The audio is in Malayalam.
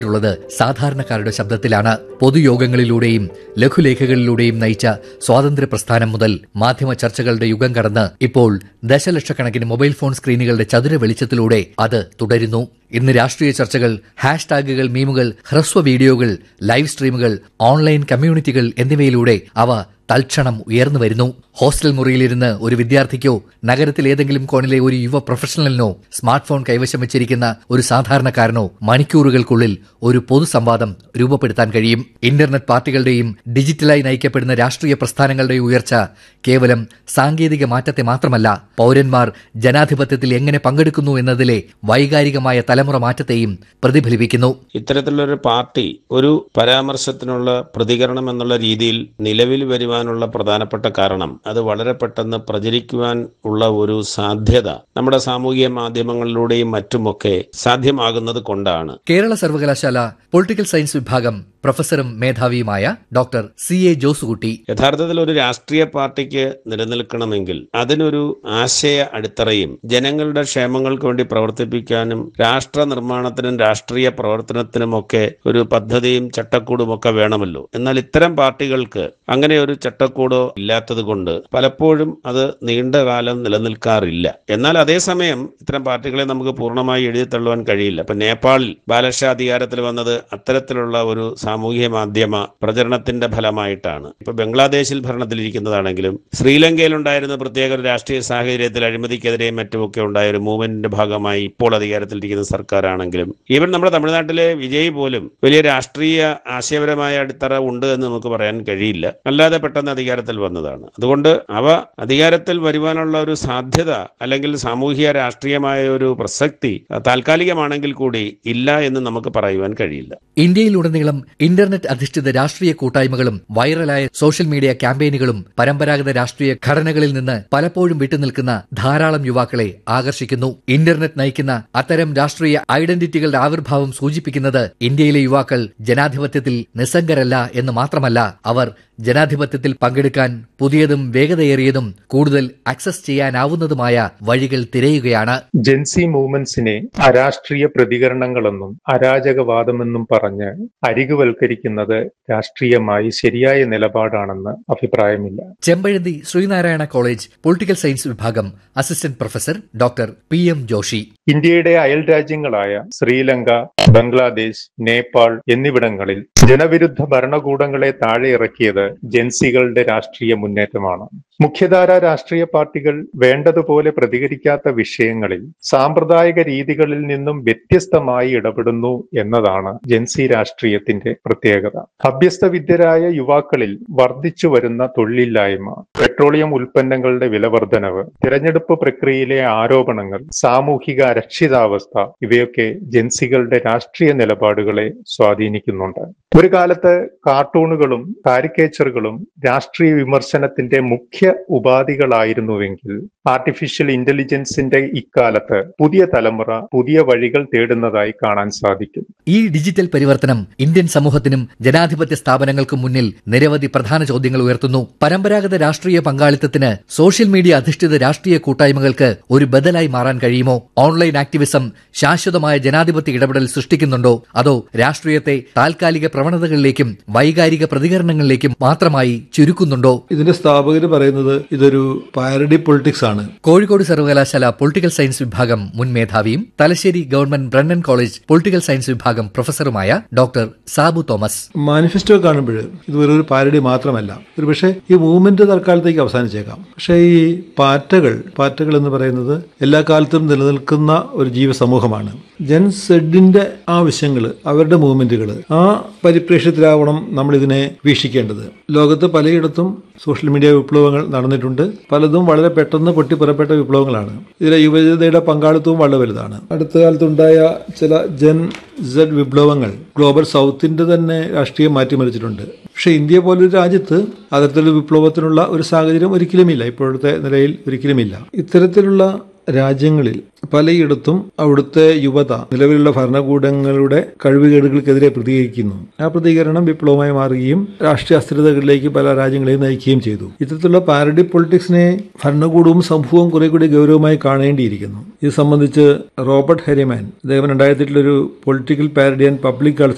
ുള്ളത് സാധാരണക്കാരുടെ ശബ്ദത്തിലാണ് പൊതുയോഗങ്ങളിലൂടെയും ലഘുലേഖകളിലൂടെയും നയിച്ച സ്വാതന്ത്ര്യ പ്രസ്ഥാനം മുതൽ മാധ്യമ ചർച്ചകളുടെ യുഗം കടന്ന് ഇപ്പോൾ ദശലക്ഷക്കണക്കിന് മൊബൈൽ ഫോൺ സ്ക്രീനുകളുടെ ചതുര വെളിച്ചത്തിലൂടെ അത് തുടരുന്നു ഇന്ന് രാഷ്ട്രീയ ചർച്ചകൾ ഹാഷ്ടാഗുകൾ മീമുകൾ ഹ്രസ്വ വീഡിയോകൾ ലൈവ് സ്ട്രീമുകൾ ഓൺലൈൻ കമ്മ്യൂണിറ്റികൾ എന്നിവയിലൂടെ അവ തൽക്ഷണം ഉയർന്നു വരുന്നു ഹോസ്റ്റൽ മുറിയിലിരുന്ന് ഒരു വിദ്യാർത്ഥിക്കോ നഗരത്തിൽ ഏതെങ്കിലും കോണിലെ ഒരു യുവ പ്രൊഫഷണലിനോ സ്മാർട്ട് ഫോൺ കൈവശം വെച്ചിരിക്കുന്ന ഒരു സാധാരണക്കാരനോ മണിക്കൂറുകൾക്കുള്ളിൽ ഒരു പൊതുസംവാദം രൂപപ്പെടുത്താൻ കഴിയും ഇന്റർനെറ്റ് പാർട്ടികളുടെയും ഡിജിറ്റലായി നയിക്കപ്പെടുന്ന രാഷ്ട്രീയ പ്രസ്ഥാനങ്ങളുടെയും ഉയർച്ച കേവലം സാങ്കേതിക മാറ്റത്തെ മാത്രമല്ല പൌരന്മാർ ജനാധിപത്യത്തിൽ എങ്ങനെ പങ്കെടുക്കുന്നു എന്നതിലെ വൈകാരികമായ തലമുറ മാറ്റത്തെയും പ്രതിഫലിപ്പിക്കുന്നു ഇത്തരത്തിലൊരു പാർട്ടി ഒരു പരാമർശത്തിനുള്ള പ്രതികരണം എന്നുള്ള രീതിയിൽ നിലവിൽ വരുവാനുള്ള പ്രധാനപ്പെട്ട കാരണം അത് വളരെ പെട്ടെന്ന് പ്രചരിക്കുവാൻ ഉള്ള ഒരു സാധ്യത നമ്മുടെ സാമൂഹിക മാധ്യമങ്ങളിലൂടെയും മറ്റുമൊക്കെ സാധ്യമാകുന്നത് കൊണ്ടാണ് കേരള സർവകലാശാല പൊളിറ്റിക്കൽ സയൻസ് വിഭാഗം പ്രൊഫസറും മേധാവിയുമായ ഡോക്ടർ സി എ ജോസുകുട്ടി യഥാർത്ഥത്തിൽ ഒരു രാഷ്ട്രീയ പാർട്ടിക്ക് നിലനിൽക്കണമെങ്കിൽ അതിനൊരു ആശയ അടിത്തറയും ജനങ്ങളുടെ ക്ഷേമങ്ങൾക്ക് വേണ്ടി പ്രവർത്തിപ്പിക്കാനും രാഷ്ട്ര നിർമ്മാണത്തിനും രാഷ്ട്രീയ പ്രവർത്തനത്തിനുമൊക്കെ ഒരു പദ്ധതിയും ചട്ടക്കൂടും ഒക്കെ വേണമല്ലോ എന്നാൽ ഇത്തരം പാർട്ടികൾക്ക് അങ്ങനെ ഒരു ചട്ടക്കൂടോ ഇല്ലാത്തത് കൊണ്ട് പലപ്പോഴും അത് നീണ്ടകാലം നിലനിൽക്കാറില്ല എന്നാൽ അതേസമയം ഇത്തരം പാർട്ടികളെ നമുക്ക് പൂർണ്ണമായി എഴുതി തള്ളുവാൻ കഴിയില്ല ഇപ്പൊ നേപ്പാളിൽ ബാലഷാ അധികാരത്തിൽ വന്നത് അത്തരത്തിലുള്ള ഒരു സാമൂഹ്യ മാധ്യമ പ്രചരണത്തിന്റെ ഫലമായിട്ടാണ് ഇപ്പൊ ബംഗ്ലാദേശിൽ ഭരണത്തിലിരിക്കുന്നതാണെങ്കിലും ശ്രീലങ്കയിൽ ഉണ്ടായിരുന്ന പ്രത്യേക ഒരു രാഷ്ട്രീയ സാഹചര്യത്തിൽ അഴിമതിക്കെതിരെയും മറ്റുമൊക്കെ ഉണ്ടായ ഒരു മൂവ്മെന്റിന്റെ ഭാഗമായി ഇപ്പോൾ അധികാരത്തിലിരിക്കുന്ന സർക്കാരാണെങ്കിലും ഈവൻ നമ്മുടെ തമിഴ്നാട്ടിലെ വിജയ് പോലും വലിയ രാഷ്ട്രീയ ആശയപരമായ അടിത്തറ ഉണ്ട് എന്ന് നമുക്ക് പറയാൻ കഴിയില്ല അല്ലാതെ പെട്ടെന്ന് അധികാരത്തിൽ വന്നതാണ് അതുകൊണ്ട് അവ അധികാരത്തിൽ വരുവാനുള്ള ഒരു സാധ്യത അല്ലെങ്കിൽ സാമൂഹിക രാഷ്ട്രീയമായ ഒരു പ്രസക്തി താൽക്കാലികമാണെങ്കിൽ കൂടി ഇല്ല എന്ന് നമുക്ക് പറയുവാൻ കഴിയില്ല ഇന്ത്യയിലുടനീളം ഇന്റർനെറ്റ് അധിഷ്ഠിത രാഷ്ട്രീയ കൂട്ടായ്മകളും വൈറലായ സോഷ്യൽ മീഡിയ ക്യാമ്പയിനുകളും പരമ്പരാഗത രാഷ്ട്രീയ ഘടനകളിൽ നിന്ന് പലപ്പോഴും വിട്ടുനിൽക്കുന്ന ധാരാളം യുവാക്കളെ ആകർഷിക്കുന്നു ഇന്റർനെറ്റ് നയിക്കുന്ന അത്തരം രാഷ്ട്രീയ ഐഡന്റിറ്റികളുടെ ആവിർഭാവം സൂചിപ്പിക്കുന്നത് ഇന്ത്യയിലെ യുവാക്കൾ ജനാധിപത്യത്തിൽ നിസ്സംഗരല്ല എന്ന് മാത്രമല്ല അവർ ജനാധിപത്യത്തിൽ പങ്കെടുക്കാൻ പുതിയതും വേഗതയേറിയതും കൂടുതൽ ആക്സസ് ചെയ്യാനാവുന്നതുമായ വഴികൾ തിരയുകയാണ് ജെൻസി മൂവ്മെന്റ്സിനെ അരാഷ്ട്രീയ പ്രതികരണങ്ങളെന്നും അരാജകവാദമെന്നും പറഞ്ഞ് അരികുവൽക്കരിക്കുന്നത് രാഷ്ട്രീയമായി ശരിയായ നിലപാടാണെന്ന് അഭിപ്രായമില്ല Chempazhanthi Sreenarayana college political science വിഭാഗം assistant professor doctor P M Joshi ഇന്ത്യയുടെ അയൽ രാജ്യങ്ങളായ ശ്രീലങ്ക ബംഗ്ലാദേശ് നേപ്പാൾ എന്നിവിടങ്ങളിൽ ജനവിരുദ്ധ ഭരണകൂടങ്ങളെ താഴെ ഇറക്കിയത് ജെൻസികളുടെ രാഷ്ട്രീയ മുന്നേറ്റമാണ് മുഖ്യധാര രാഷ്ട്രീയ പാർട്ടികൾ വേണ്ടതുപോലെ പ്രതികരിക്കാത്ത വിഷയങ്ങളിൽ സാമ്പ്രദായിക രീതികളിൽ നിന്നും വ്യത്യസ്തമായി ഇടപെടുന്നു എന്നതാണ് ജെൻസി രാഷ്ട്രീയത്തിന്റെ പ്രത്യേകത അഭ്യസ്തവിദ്യരായ യുവാക്കളിൽ വർദ്ധിച്ചു വരുന്ന തൊഴിലില്ലായ്മ പെട്രോളിയം ഉൽപ്പന്നങ്ങളുടെ വിലവർദ്ധനവ് തിരഞ്ഞെടുപ്പ് പ്രക്രിയയിലെ ആരോപണങ്ങൾ സാമൂഹിക അരക്ഷിതാവസ്ഥ ഇവയൊക്കെ ജെൻസികളുടെ രാഷ്ട്രീയ നിലപാടുകളെ സ്വാധീനിക്കുന്നുണ്ട് ഒരു കാലത്ത് കാർട്ടൂണുകളും കാരിക്കേച്ചറുകളും രാഷ്ട്രീയ വിമർശനത്തിന്റെ മുഖ്യ ഉപാധികളായിരുന്നുവെങ്കിൽ ആർട്ടിഫിഷ്യൽ ഇന്റലിജൻസിന്റെ ഇക്കാലത്ത് പുതിയ തലമുറ പുതിയ വഴികൾ തേടുന്നതായി കാണാൻ സാധിക്കും ഈ ഡിജിറ്റൽ പരിവർത്തനം ഇന്ത്യൻ സമൂഹത്തിനും ജനാധിപത്യ സ്ഥാപനങ്ങൾക്കും മുന്നിൽ നിരവധി പ്രധാന ചോദ്യങ്ങൾ ഉയർത്തുന്നു പരമ്പരാഗത രാഷ്ട്രീയ പങ്കാളിത്തത്തിന് സോഷ്യൽ മീഡിയ അധിഷ്ഠിത രാഷ്ട്രീയ കൂട്ടായ്മകൾക്ക് ഒരു ബദലായി മാറാൻ കഴിയുമോ ഓൺലൈൻ ആക്ടിവിസം ശാശ്വതമായ ജനാധിപത്യ ഇടപെടൽ സൃഷ്ടിക്കുന്നുണ്ടോ അതോ രാഷ്ട്രീയത്തെ താൽക്കാലിക പ്രവണതകളിലേക്കും വൈകാരിക പ്രതികരണങ്ങളിലേക്കും മാത്രമായി ചുരുക്കുന്നുണ്ടോ ഇതിന്റെ സ്ഥാപകർ പറയുന്നത് ഇതൊരു പാരഡി പൊളിറ്റിക്സ് ആണ് കോഴിക്കോട് സർവകലാശാല പൊളിറ്റിക്കൽ സയൻസ് വിഭാഗം മുൻ മേധാവിയും Thalassery government Brennen college political science വിഭാഗം പ്രൊഫസറുമായ ഡോക്ടർ സാബു തോമസ് മാനിഫെസ്റ്റോ കാണുമ്പോൾ ഇത് വെറും ഒരു പാരഡി മാത്രമല്ല ഒരു പക്ഷേ ഈ മൂവ്മെന്റ് തൽക്കാലത്തേക്ക് അവസാനിച്ചേക്കാം പക്ഷേ ഈ പാറ്റകൾ പാറ്റകൾ എന്ന് പറയുന്നത് എല്ലാ കാലത്തും നിലനിൽക്കുന്ന ഒരു ജീവസമൂഹമാണ് ജൻ സെഡിന്റെ ആവശ്യങ്ങൾ അവരുടെ മൂവ്മെന്റുകൾ ആ പരിപ്രേക്ഷ്യത്തിലാവണം നമ്മൾ ഇതിനെ വീക്ഷിക്കേണ്ടത് ലോകത്ത് പലയിടത്തും സോഷ്യൽ മീഡിയ വിപ്ലവങ്ങൾ നടന്നിട്ടുണ്ട് പലതും വളരെ പെട്ടെന്ന് പൊട്ടിപ്പുറപ്പെട്ട വിപ്ലവങ്ങളാണ് ഇതിലെ യുവജനതയുടെ പങ്കാളിത്തവും വളരെ വലുതാണ് അടുത്ത കാലത്തുണ്ടായ ചില ജൻ സെഡ് വിപ്ലവങ്ങൾ ഗ്ലോബൽ സൗത്തിന്റെ തന്നെ രാഷ്ട്രീയം മാറ്റിമറിച്ചിട്ടുണ്ട് പക്ഷേ ഇന്ത്യ പോലൊരു രാജ്യത്ത് അത്തരത്തിലുള്ള വിപ്ലവത്തിനുള്ള ഒരു സാഹചര്യം ഒരിക്കലുമില്ല ഇപ്പോഴത്തെ നിലയിൽ ഒരിക്കലുമില്ല ഇത്തരത്തിലുള്ള രാജ്യങ്ങളിൽ പലയിടത്തും അവിടുത്തെ യുവത നിലവിലുള്ള ഭരണകൂടങ്ങളുടെ കഴിവുകേടുകൾക്കെതിരെ പ്രതികരിക്കുന്നു ആ പ്രതികരണം വിപ്ലവമായി മാറുകയും രാഷ്ട്രീയ അസ്ഥിരതകളിലേക്ക് പല രാജ്യങ്ങളെയും നയിക്കുകയും ചെയ്തു ഇത്തരത്തിലുള്ള പാരഡി പൊളിറ്റിക്സിനെ ഭരണകൂടവും സമൂഹവും കുറെ കൂടി ഗൗരവമായി കാണേണ്ടിയിരിക്കുന്നു ഇത് സംബന്ധിച്ച് റോബർട്ട് ഹെരിമാൻ അദ്ദേഹം രണ്ടായിരത്തി എട്ടിലൊരു പൊളിറ്റിക്കൽ പാരഡി ആൻഡ് പബ്ലിക്